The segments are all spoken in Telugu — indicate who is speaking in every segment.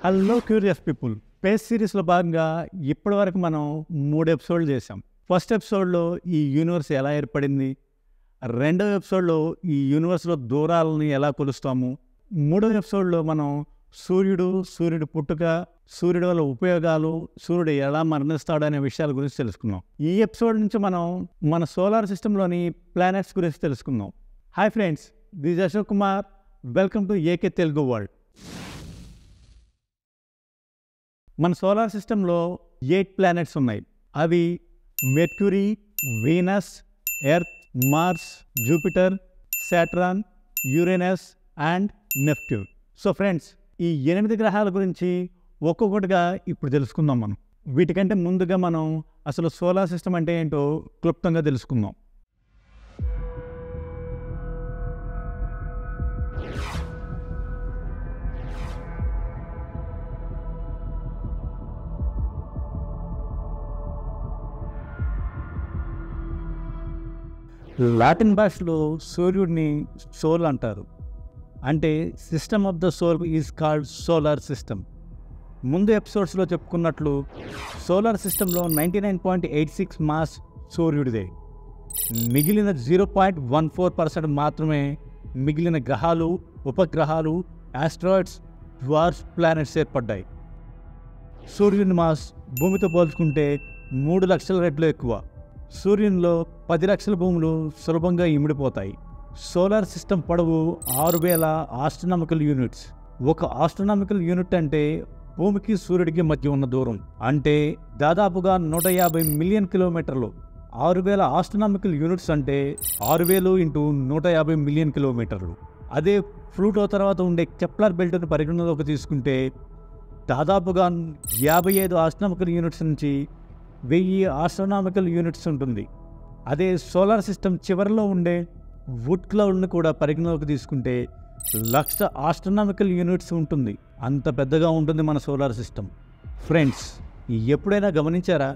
Speaker 1: హలో క్యూరియస్ పీపుల్ స్పేస్ సిరీస్లో భాగంగా ఇప్పటివరకు మనం మూడు ఎపిసోడ్లు చేసాం ఫస్ట్ ఎపిసోడ్లో ఈ యూనివర్స్ ఎలా ఏర్పడింది రెండవ ఎపిసోడ్లో ఈ యూనివర్స్లో దూరాలని ఎలా కొలుస్తాము మూడవ ఎపిసోడ్లో మనం సూర్యుడు సూర్యుడు పుట్టుక సూర్యుడు వల్ల ఉపయోగాలు సూర్యుడు ఎలా మరణిస్తాడు అనే విషయాల గురించి తెలుసుకుందాం ఈ ఎపిసోడ్ నుంచి మనం మన సోలార్ సిస్టంలోని ప్లానెట్స్ గురించి తెలుసుకుందాం hi friends this Ashok Kumar welcome to AK Telugu world మన సోలార్ సిస్టంలో ఎయిట్ ప్లానెట్స్ ఉన్నాయి అవి Mercury Venus Earth Mars Jupiter Saturn Uranus and Neptune so friends ఈ ఎనిమిది గ్రహాల గురించి ఒక్కొక్కటిగా ఇప్పుడు తెలుసుకుందాం మనం వీటికంటే ముందుగా మనం అసలు సోలార్ సిస్టమ్ అంటే ఏంటో క్లుప్తంగా తెలుసుకుందాం లాటిన్ భాషలో సూర్యుడిని సోల్ అంటారు అంటే system of the Sol is called solar system ముందు ఎపిసోడ్స్లో చెప్పుకున్నట్లు సోలార్ సిస్టంలో ninety nine point eight six mass సూర్యుడిదే మిగిలిన zero point one four percent మాత్రమే మిగిలిన గ్రహాలు ఉపగ్రహాలు ఆస్ట్రాయిడ్స్ డ్వార్స్ ప్లానెట్స్ ఏర్పడ్డాయి సూర్యుని మాస్ భూమితో పోల్చుకుంటే మూడు లక్షల రెట్లు ఎక్కువ సూర్యునిలో పది లక్షల భూములు సులభంగా ఇమిడిపోతాయి సోలార్ సిస్టమ్ పొడవు ఆరు వేల ఆస్ట్రనామికల్ యూనిట్స్ ఒక ఆస్ట్రనామికల్ యూనిట్ అంటే భూమికి సూర్యుడికి మధ్య ఉన్న దూరం అంటే దాదాపుగా నూట యాభై మిలియన్ కిలోమీటర్లు ఆరు వేల ఆస్ట్రనామికల్ యూనిట్స్ అంటే ఆరు వేలు ఇంటూ నూట యాభై మిలియన్ కిలోమీటర్లు అదే ఫ్లూటో తర్వాత ఉండే కెప్లర్ బెల్ట్ను పరిగణలోకి తీసుకుంటే దాదాపుగా యాభై ఐదు ఆస్ట్రనామికల్ యూనిట్స్ నుంచి వెయ్యి ఆస్ట్రోనామికల్ యూనిట్స్ ఉంటుంది అదే సోలార్ సిస్టమ్ చివరిలో ఉండే వుడ్ క్లౌడ్ని కూడా పరిగణలోకి తీసుకుంటే లక్ష ఆస్ట్రోనామికల్ యూనిట్స్ ఉంటుంది అంత పెద్దగా ఉంటుంది మన సోలార్ సిస్టమ్ ఫ్రెండ్స్ ఎప్పుడైనా గమనించారా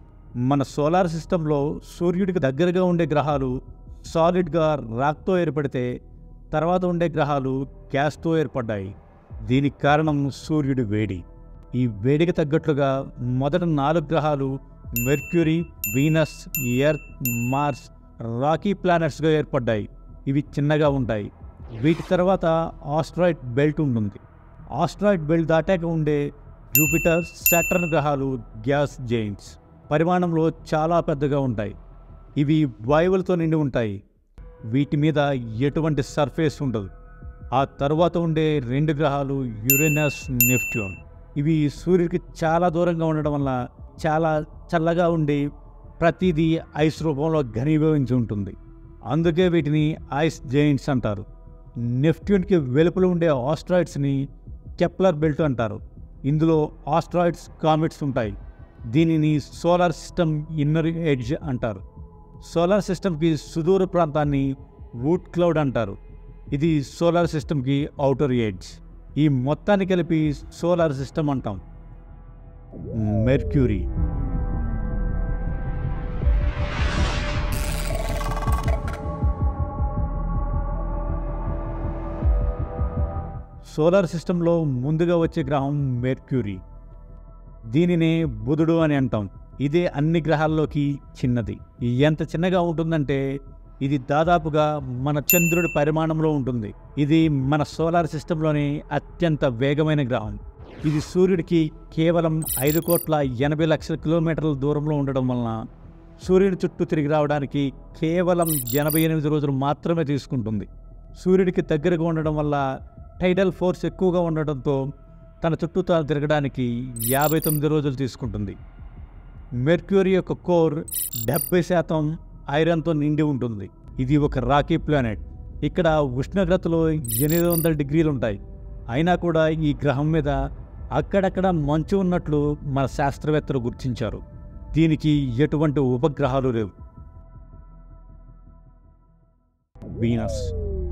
Speaker 1: మన సోలార్ సిస్టంలో సూర్యుడికి దగ్గరగా ఉండే గ్రహాలు సాలిడ్గా రాక్తో ఏర్పడితే తర్వాత ఉండే గ్రహాలు గ్యాస్తో ఏర్పడ్డాయి దీనికి కారణం సూర్యుడి వేడి ఈ వేడికి తగ్గట్లుగా మొదట నాలుగు గ్రహాలు Mercury Venus Earth Mars rocky ప్లానెట్స్గా ఏర్పడ్డాయి ఇవి చిన్నగా ఉంటాయి వీటి తర్వాత ఆస్ట్రాయిడ్ బెల్ట్ ఉంటుంది ఆస్ట్రాయిడ్ బెల్ట్ దాటాక ఉండే జూపిటర్ సాటర్న్ గ్రహాలు గ్యాస్ జైంట్స్ పరిమాణంలో చాలా పెద్దగా ఉంటాయి ఇవి వాయువులతో నిండి ఉంటాయి వీటి మీద ఎటువంటి సర్ఫేస్ ఉండదు ఆ తర్వాత ఉండే రెండు గ్రహాలు యురేనస్ నెప్ట్యూన్ ఇవి సూర్యుడికి చాలా దూరంగా ఉండడం వల్ల చాలా చల్లగా ఉండి ప్రతిదీ ఐస్ రూపంలో ఘనీభవించి ఉంటుంది అందుకే వీటిని ఐస్ జైంట్స్ అంటారు నెప్ట్యూన్కి వెలుపల ఉండే ఆస్ట్రాయిడ్స్ని కెప్లర్ బెల్ట్ అంటారు ఇందులో ఆస్ట్రాయిడ్స్ కామెట్స్ ఉంటాయి దీనిని సోలార్ సిస్టమ్ ఇన్నర్ ఎడ్జ్ అంటారు సోలార్ సిస్టమ్కి సుదూర ప్రాంతాన్ని వూడ్ క్లౌడ్ అంటారు ఇది సోలార్ సిస్టమ్కి అవుటర్ ఎడ్జ్ ఈ మొత్తాన్ని కలిపి సోలార్ సిస్టమ్ అంటాం మెర్క్యూరీ సోలార్ సిస్టంలో ముందుగా వచ్చే గ్రహం మెర్క్యూరీ దీనినే బుధుడు అని అంటాం ఇదే అన్ని గ్రహాల్లోకి చిన్నది ఎంత చిన్నగా ఉంటుందంటే ఇది దాదాపుగా మన చంద్రుడి పరిమాణంలో ఉంటుంది ఇది మన సోలార్ సిస్టంలోని అత్యంత వేగమైన గ్రహం ఇది సూర్యుడికి కేవలం ఐదు కోట్ల ఎనభై లక్షల కిలోమీటర్ల దూరంలో ఉండడం వలన సూర్యుడి చుట్టూ తిరిగి రావడానికి కేవలం ఎనభై ఎనిమిది రోజులు మాత్రమే తీసుకుంటుంది సూర్యుడికి దగ్గరగా ఉండడం వల్ల టైడల్ ఫోర్స్ ఎక్కువగా ఉండడంతో తన చుట్టూ తాను తిరగడానికి యాభై తొమ్మిది రోజులు తీసుకుంటుంది మెర్క్యూరీ యొక్క కోర్ డెబ్బై శాతం ఐరన్తో నిండి ఉంటుంది ఇది ఒక రాకీ ప్లానెట్ ఇక్కడ ఉష్ణోగ్రతలు ఎనిమిది వందల డిగ్రీలు ఉంటాయి అయినా కూడా ఈ గ్రహం మీద అక్కడక్కడ మంచు ఉన్నట్లు మన శాస్త్రవేత్తలు గుర్తించారు దీనికి ఎటువంటి ఉపగ్రహాలు లేవు వీనస్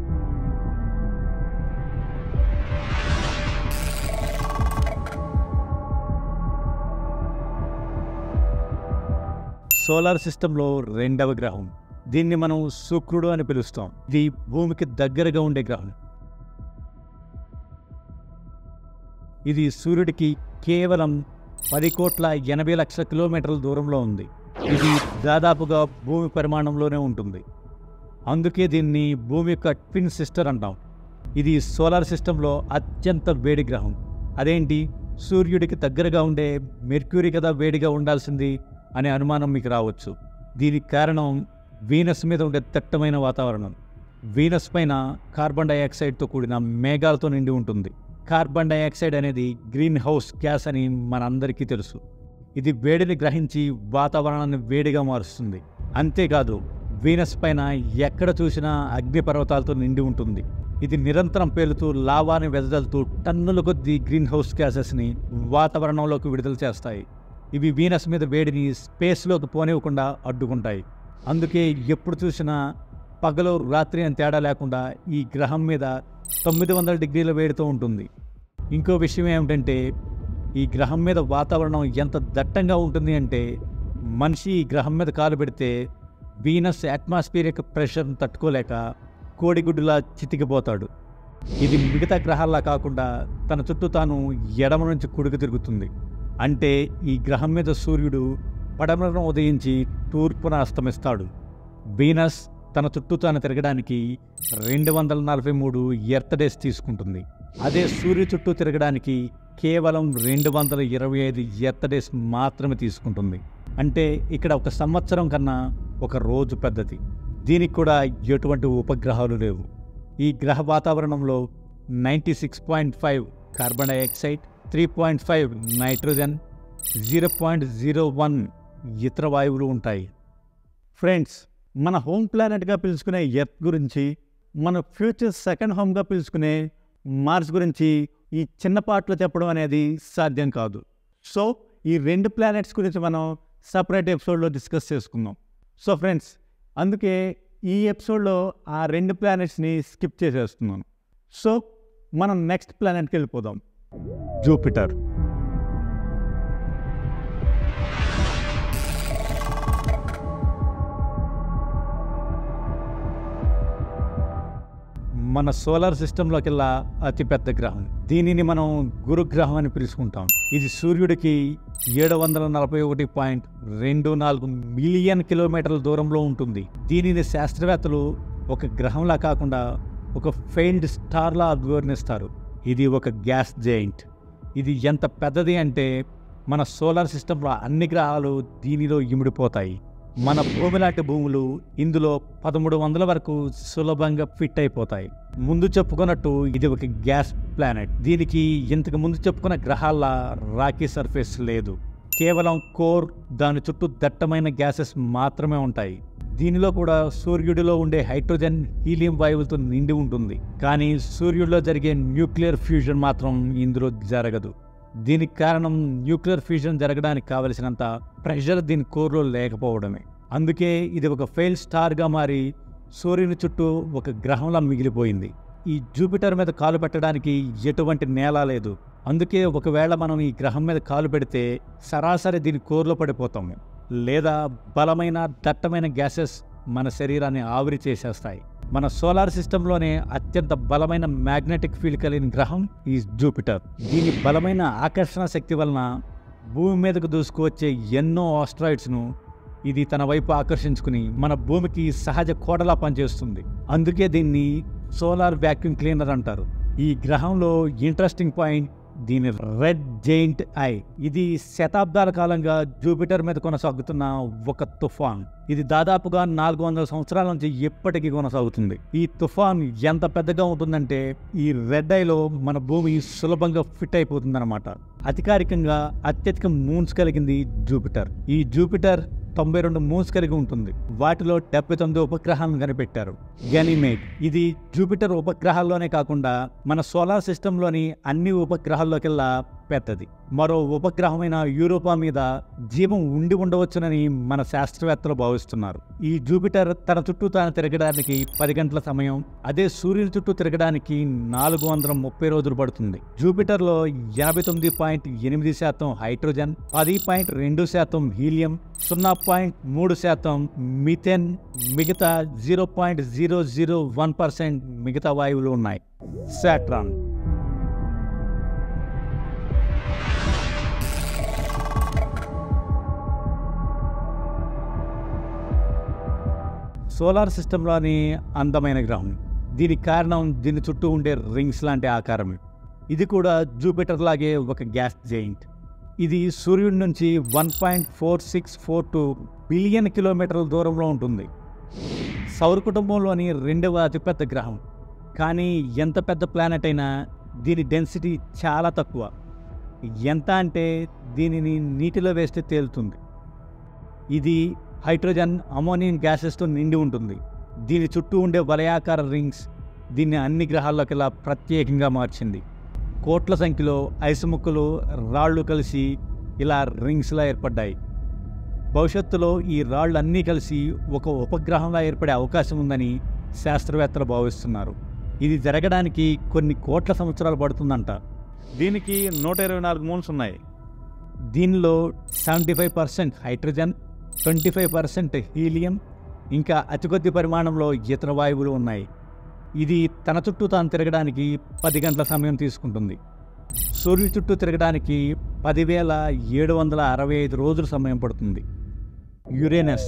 Speaker 1: సోలార్ సిస్టంలో రెండవ గ్రహం దీన్ని మనం శుక్రుడు అని పిలుస్తాం ఇది భూమికి దగ్గరగా ఉండే గ్రహం ఇది సూర్యుడికి కేవలం పది కోట్ల ఎనభై లక్షల కిలోమీటర్ల దూరంలో ఉంది ఇది దాదాపుగా భూమి పరిమాణంలోనే ఉంటుంది అందుకే దీన్ని భూమి యొక్క ట్విన్ సిస్టర్ అంటాం ఇది సోలార్ సిస్టంలో అత్యంత వేడి గ్రహం అదేంటి సూర్యుడికి దగ్గరగా ఉండే మెర్క్యూరీ కదా వేడిగా ఉండాల్సింది అనే అనుమానం మీకు రావచ్చు దీనికి కారణం వీనస్ మీద ఉండే దట్టమైన వాతావరణం వీనస్ పైన కార్బన్ డైఆక్సైడ్తో కూడిన మేఘాలతో నిండి ఉంటుంది కార్బన్ డైఆక్సైడ్ అనేది గ్రీన్ హౌస్ గ్యాస్ అని మనందరికీ తెలుసు ఇది వేడిని గ్రహించి వాతావరణాన్ని వేడిగా మారుస్తుంది అంతేకాదు వీనస్ పైన ఎక్కడ చూసినా అగ్నిపర్వతాలతో నిండి ఉంటుంది ఇది నిరంతరం పేలుతూ లావాని వెదజల్లుతూ టన్నుల కొద్దీ గ్రీన్ హౌస్ గ్యాసెస్ని వాతావరణంలోకి విడుదల చేస్తాయి ఇవి వీనస్ మీద వేడిని స్పేస్లోకి పోనివ్వకుండా అడ్డుకుంటాయి అందుకే ఎప్పుడు చూసినా పగలు రాత్రి అని తేడా లేకుండా ఈ గ్రహం మీద తొమ్మిది వందల డిగ్రీల వేడితో ఉంటుంది ఇంకో విషయం ఏమిటంటే ఈ గ్రహం మీద వాతావరణం ఎంత దట్టంగా ఉంటుంది అంటే మనిషి ఈ గ్రహం మీద కాలు పెడితే వీనస్ అట్మాస్ఫియర్ యొక్క ప్రెషర్ని తట్టుకోలేక కోడిగుడ్డులా చితికిపోతాడు ఇది మిగతా గ్రహాల్లా కాకుండా తన చుట్టూ తాను ఎడమ నుంచి కుడికి తిరుగుతుంది అంటే ఈ గ్రహం మీద సూర్యుడు పడమరన ఉదయించి తూర్పున అస్తమిస్తాడు వీనస్ తన చుట్టూ తాను తిరగడానికి రెండు వందల నలభై మూడు ఎర్త్ డేస్ తీసుకుంటుంది అదే సూర్యు చుట్టూ తిరగడానికి కేవలం రెండు వందల ఇరవై ఐదు ఎర్త్ డేస్ మాత్రమే తీసుకుంటుంది అంటే ఇక్కడ ఒక సంవత్సరం కన్నా ఒక రోజు పెద్దది దీనికి కూడా ఎటువంటి ఉపగ్రహాలు లేవు ఈ గ్రహ వాతావరణంలో ninety six point five carbon dioxide three point five nitrogen zero point zero one ఇతర వాయువులు ఉంటాయి ఫ్రెండ్స్ మన హోమ్ ప్లానెట్గా పిలుచుకునే ఎర్త్ గురించి మన ఫ్యూచర్ సెకండ్ హోమ్గా పిలుచుకునే మార్స్ గురించి ఈ చిన్న పాటలో చెప్పడం అనేది సాధ్యం కాదు సో ఈ రెండు ప్లానెట్స్ గురించి మనం సపరేట్ ఎపిసోడ్లో డిస్కస్ చేసుకుందాం సో ఫ్రెండ్స్ అందుకే ఈ ఎపిసోడ్లో ఆ రెండు ప్లానెట్స్ని స్కిప్ చేసేస్తున్నాను సో మనం నెక్స్ట్ ప్లానెట్కి వెళ్ళిపోదాం జూపిటర్ మన సోలార్ సిస్టంలోకెల్లా అతిపెద్ద గ్రహం దీనిని మనం గురుగ్రహం అని పిలుచుకుంటాం ఇది సూర్యుడికి ఏడు వందల నలభై ఒకటి పాయింట్ రెండు నాలుగు మిలియన్ కిలోమీటర్ల దూరంలో ఉంటుంది దీనిని శాస్త్రవేత్తలు ఒక గ్రహంలా కాకుండా ఒక ఫెయిల్డ్ స్టార్లా అభివర్ణిస్తారు ఇది ఒక గ్యాస్ జైంట్ ఇది ఎంత పెద్దది అంటే మన సోలార్ సిస్టంలో అన్ని గ్రహాలు దీనిలో ఇమిడిపోతాయి మన భూమి లాంటి భూములు ఇందులో పదమూడు వందల వరకు సులభంగా ఫిట్ అయిపోతాయి ముందు చెప్పుకున్నట్టు ఇది ఒక గ్యాస్ ప్లానెట్ దీనికి ఇంతకు ముందు చెప్పుకున్న గ్రహాల రాకీ సర్ఫేస్ లేదు కేవలం కోర్ దాని చుట్టూ దట్టమైన గ్యాసెస్ మాత్రమే ఉంటాయి దీనిలో కూడా సూర్యుడిలో ఉండే హైడ్రోజన్ హీలియం వాయువులతో నిండి ఉంటుంది కానీ సూర్యుడిలో జరిగే న్యూక్లియర్ ఫ్యూజన్ మాత్రం ఇందులో జరగదు దీనికి కారణం న్యూక్లియర్ ఫ్యూజన్ జరగడానికి కావలసినంత ప్రెషర్ దీని కోర్లో లేకపోవడమే అందుకే ఇది ఒక ఫెయిల్ స్టార్గా మారి సూర్యుని చుట్టూ ఒక గ్రహంలా మిగిలిపోయింది ఈ జూపిటర్ మీద కాలు పెట్టడానికి ఎటువంటి నేల లేదు అందుకే ఒకవేళ మనం ఈ గ్రహం మీద కాలు పెడితే సరాసరి దీని కోర్లో పడిపోతాము లేదా బలమైన దట్టమైన గ్యాసెస్ మన శరీరాన్ని ఆవిరి చేసేస్తాయి మన సోలార్ సిస్టంలోనే అత్యంత బలమైన మ్యాగ్నెటిక్ ఫీల్డ్ కలిగిన గ్రహం ఈ జూపిటర్ దీని బలమైన ఆకర్షణ శక్తి వలన భూమి మీదకు దూసుకువచ్చే ఎన్నో ఆస్ట్రాయిడ్స్ను ఇది తన వైపు ఆకర్షించుకుని మన భూమికి సహజ కోడలా పనిచేస్తుంది అందుకే దీన్ని సోలార్ వ్యాక్యూమ్ క్లీనర్ అంటారు ఈ గ్రహంలో ఇంట్రెస్టింగ్ పాయింట్ దీని రెడ్ జైంట్ ఐ ఇది శతాబ్దాల కాలంగా జూపిటర్ మీద కొనసాగుతున్న ఒక తుఫాన్ ఇది దాదాపుగా నాలుగు వందల సంవత్సరాల నుంచి ఎప్పటికీ కొనసాగుతుంది ఈ తుఫాన్ ఎంత పెద్దగా ఉంటుందంటే ఈ రెడ్ ఐలో మన భూమి సులభంగా ఫిట్ అయిపోతుందన్నమాట అధికారికంగా అత్యధిక మూన్స్ కలిగింది జూపిటర్ ఈ జూపిటర్ తొంభై రెండు మూన్స్ కలిగి ఉంటుంది వాటిలో డెబ్బై తొమ్మిది ఉపగ్రహాలను కనిపెట్టారు గనిమేట్ ఇది జూపిటర్ ఉపగ్రహాల్లోనే కాకుండా మన సోలార్ సిస్టంలోని అన్ని ఉపగ్రహాల్లోకెల్లా పెద్దది మరో ఉపగ్రహమైన యూరోపా మీద జీవం ఉండి ఉండవచ్చునని మన శాస్త్రవేత్తలు భావిస్తున్నారు ఈ జూపిటర్ తన చుట్టూ తాను తిరగడానికి పది గంటల సమయం అదే సూర్యుని చుట్టూ తిరగడానికి నాలుగు వందల ముప్పై రోజులు పడుతుంది జూపిటర్లో ఎనభై తొమ్మిది పాయింట్ ఎనిమిది శాతం హైడ్రోజన్ పది పాయింట్ రెండు శాతం హీలియం సున్నా పాయింట్ మూడు శాతం మిథెన్ మిగతా zero point zero zero one percent మిగతా వాయువులు ఉన్నాయి సాట్రాన్ సోలార్ సిస్టంలోని అందమైన గ్రహం దీనికి కారణం దీని చుట్టూ ఉండే రింగ్స్ లాంటి ఆకారమే ఇది కూడా జూపిటర్ లాగే ఒక గ్యాస్ జైంట్ ఇది సూర్యుడి నుంచి one point four six four two billion కిలోమీటర్ల దూరంలో ఉంటుంది సౌర కుటుంబంలోని రెండవ అతిపెద్ద గ్రహం కానీ ఎంత పెద్ద ప్లానెట్ అయినా దీని డెన్సిటీ చాలా తక్కువ ఎంత అంటే దీనిని నీటిలో వేస్తే తేలుతుంది ఇది హైడ్రోజన్ అమోనియం గ్యాసెస్తో నిండి ఉంటుంది దీని చుట్టూ ఉండే వలయాకార రింగ్స్ దీన్ని అన్ని గ్రహాల్లోకి ఇలా ప్రత్యేకంగా మార్చింది కోట్ల సంఖ్యలో ఐసు ముక్కలు రాళ్ళు కలిసి ఇలా రింగ్స్లా ఏర్పడ్డాయి భవిష్యత్తులో ఈ రాళ్ళు అన్నీ కలిసి ఒక ఉపగ్రహంలా ఏర్పడే అవకాశం ఉందని శాస్త్రవేత్తలు భావిస్తున్నారు ఇది జరగడానికి కొన్ని కోట్ల సంవత్సరాలు పడుతుందంట దీనికి నూట ఇరవై నాలుగు మూన్స్ ఉన్నాయి దీనిలో seventy five percent hydrogen twenty five percent helium ఇంకా అతి కొద్ది పరిమాణంలో ఇతర వాయువులు ఉన్నాయి ఇది తన చుట్టూ తాను తిరగడానికి పది గంటల సమయం తీసుకుంటుంది సూర్యుడి చుట్టూ తిరగడానికి పదివేల ఏడు వందల అరవై ఐదు రోజుల సమయం పడుతుంది యురేనస్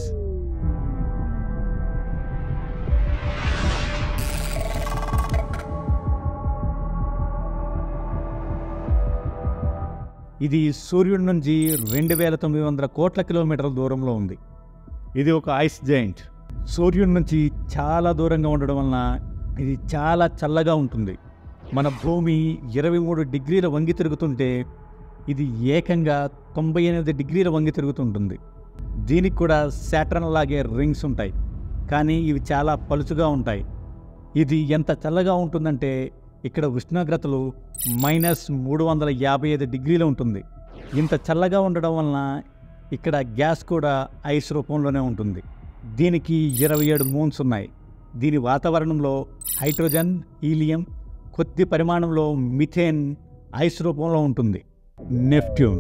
Speaker 1: ఇది సూర్యుడి నుంచి రెండు వేల తొమ్మిది వందల కోట్ల కిలోమీటర్ల దూరంలో ఉంది ఇది ఒక ఐస్ జైంట్ సూర్యుడి నుంచి చాలా దూరంగా ఉండడం వలన ఇది చాలా చల్లగా ఉంటుంది మన భూమి ఇరవై మూడు డిగ్రీల వంగి తిరుగుతుంటే ఇది ఏకంగా తొంభై ఎనిమిది డిగ్రీల వంగి తిరుగుతుంటుంది దీనికి కూడా శాట్రన్ లాగే రింగ్స్ ఉంటాయి కానీ ఇవి చాలా పలుచుగా ఉంటాయి ఇది ఎంత చల్లగా ఉంటుందంటే ఇక్కడ ఉష్ణోగ్రతలు మైనస్ మూడు వందల యాభై ఐదు డిగ్రీలు ఉంటుంది ఇంత చల్లగా ఉండడం వలన ఇక్కడ గ్యాస్ కూడా ఐస్ రూపంలోనే ఉంటుంది దీనికి ఇరవై ఏడు మూన్స్ ఉన్నాయి దీని వాతావరణంలో హైడ్రోజన్ హీలియం కొద్ది పరిమాణంలో మిథేన్ ఐస్ రూపంలో ఉంటుంది నెప్ట్యూన్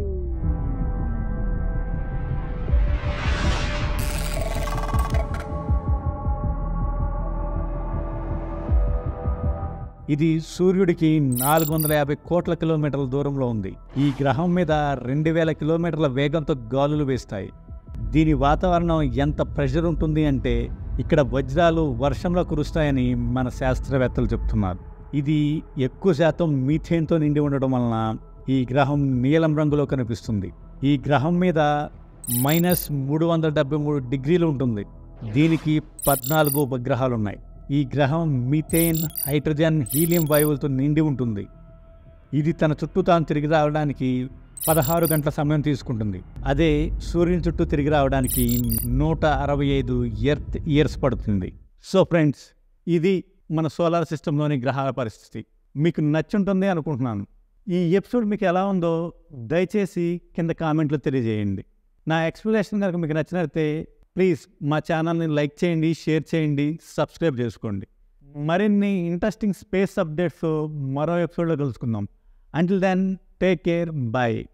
Speaker 1: ఇది సూర్యుడికి నాలుగు వందల యాభై కోట్ల కిలోమీటర్ల దూరంలో ఉంది ఈ గ్రహం మీద రెండు వేల కిలోమీటర్ల వేగంతో గాలులు వేస్తాయి దీని వాతావరణం ఎంత ప్రెషర్ ఉంటుంది అంటే ఇక్కడ వజ్రాలు వర్షంలో కురుస్తాయని మన శాస్త్రవేత్తలు చెప్తున్నారు ఇది ఎక్కువ శాతం మీథేన్తో నిండి ఉండడం వలన ఈ గ్రహం నీలం రంగులో కనిపిస్తుంది ఈ గ్రహం మీద మైనస్ మూడు వందల డెబ్బై మూడు డిగ్రీలు ఉంటుంది దీనికి పద్నాలుగు ఉపగ్రహాలు ఉన్నాయి ఈ గ్రహం మీథేన్ హైడ్రోజన్ హీలియం వాయువులతో నిండి ఉంటుంది ఇది తన చుట్టూ తాను తిరిగి రావడానికి పదహారు గంటల సమయం తీసుకుంటుంది అదే సూర్యుని చుట్టూ తిరిగి రావడానికి నూట అరవై ఐదు ఎర్త్ ఇయర్స్ పడుతుంది సో ఫ్రెండ్స్ ఇది మన సోలార్ సిస్టంలోని గ్రహాల పరిస్థితి మీకు నచ్చుంటుంది అనుకుంటున్నాను ఈ ఎపిసోడ్ మీకు ఎలా ఉందో దయచేసి కింద కామెంట్లో తెలియజేయండి నా ఎక్స్ప్లెనేషన్ కనుక మీకు నచ్చినట్లయితే ప్లీజ్ మా ఛానల్ని లైక్ చేయండి షేర్ చేయండి సబ్స్క్రైబ్ చేసుకోండి మరిన్ని ఇంట్రెస్టింగ్ స్పేస్ అప్డేట్స్ మరో ఎపిసోడ్లో కలుసుకుందాం until then take care bye